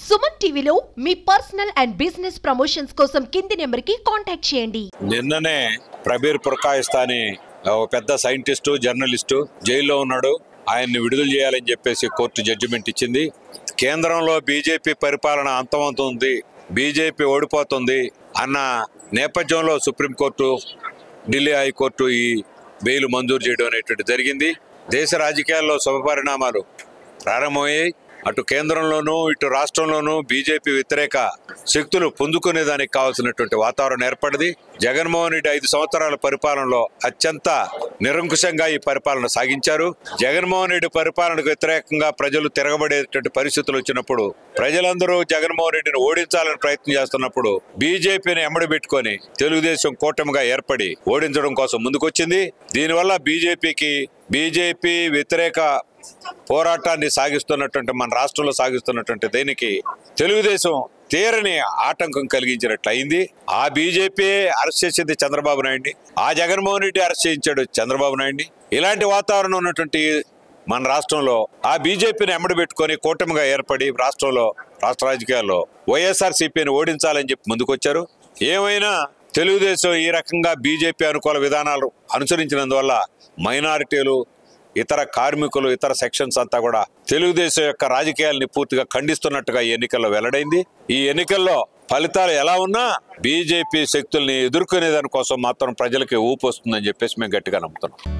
సుమన్ టీవీలో మీ personal and business promotions కోసం కింది నెంబర్కి కాంటాక్ట్ చేయండి నిన్ననే ప్రబీర్ పురకాయిస్తాని ఒక పెద్ద సైంటిస్టు జర్నలిస్టు జైల్లో ఉన్నాడు ఆయన్ని విడుదల చేయాలని చెప్పేసి కోర్టు జడ్జిమెంట్ ఇచ్చింది కేంద్రంలో బీజేపీ పరిపాలన అంతమవుతుంది బీజేపీ ఓడిపోతుంది అన్న నేపథ్యంలో సుప్రీంకోర్టు ఢిల్లీ హైకోర్టు ఈ బెయిల్ మంజూరు చేయడం అనేటువంటి జరిగింది దేశ రాజకీయాల్లో శుభపరిణామాలు ప్రారంభమయ్యాయి అటు కేంద్రంలోనూ ఇటు రాష్ట్రంలోనూ బీజేపీ వ్యతిరేక శక్తులు పుంజుకునే దానికి కావాల్సినటువంటి వాతావరణం ఏర్పడింది జగన్మోహన్ రెడ్డి ఐదు సంవత్సరాల పరిపాలనలో అత్యంత నిరంకుశంగా ఈ పరిపాలన సాగించారు జగన్మోహన్ రెడ్డి పరిపాలనకు వ్యతిరేకంగా ప్రజలు తిరగబడేటువంటి పరిస్థితులు వచ్చినప్పుడు ప్రజలందరూ జగన్మోహన్ రెడ్డిని ఓడించాలని ప్రయత్నం చేస్తున్నప్పుడు బీజేపీని ఎమ్మడి పెట్టుకొని తెలుగుదేశం కూటమిగా ఏర్పడి ఓడించడం కోసం ముందుకొచ్చింది దీనివల్ల బీజేపీకి బీజేపీ వ్యతిరేక పోరాటాన్ని సాగిస్తున్నటువంటి మన రాష్ట్రంలో సాగిస్తున్నటువంటి దేనికి తెలుగుదేశం తీరని ఆటంకం కలిగించినట్లు అయింది ఆ బీజేపీ అరెస్ట్ చేసింది చంద్రబాబు నాయుడిని ఆ జగన్మోహన్ రెడ్డి అరెస్ట్ చేయించాడు చంద్రబాబు నాయుడిని ఇలాంటి వాతావరణం ఉన్నటువంటి మన రాష్ట్రంలో ఆ బీజేపీని ఎమ్మడి పెట్టుకొని కూటమిగా ఏర్పడి రాష్ట్రంలో రాష్ట్ర రాజకీయాల్లో వైఎస్ఆర్ సిపిని ఓడించాలని చెప్పి ముందుకొచ్చారు ఏమైనా తెలుగుదేశం ఈ రకంగా బీజేపీ అనుకూల విధానాలు అనుసరించినందువల్ల మైనారిటీలు ఇతర కార్మికులు ఇతర సెక్షన్స్ అంతా కూడా తెలుగుదేశం యొక్క రాజకీయాల్ని పూర్తిగా ఖండిస్తున్నట్టుగా ఈ ఎన్నికల్లో వెల్లడైంది ఈ ఎన్నికల్లో ఫలితాలు ఎలా ఉన్నా బీజేపీ శక్తుల్ని ఎదుర్కొనే దానికోసం మాత్రం ప్రజలకి ఊపు వస్తుందని చెప్పేసి మేము గట్టిగా నమ్ముతున్నాం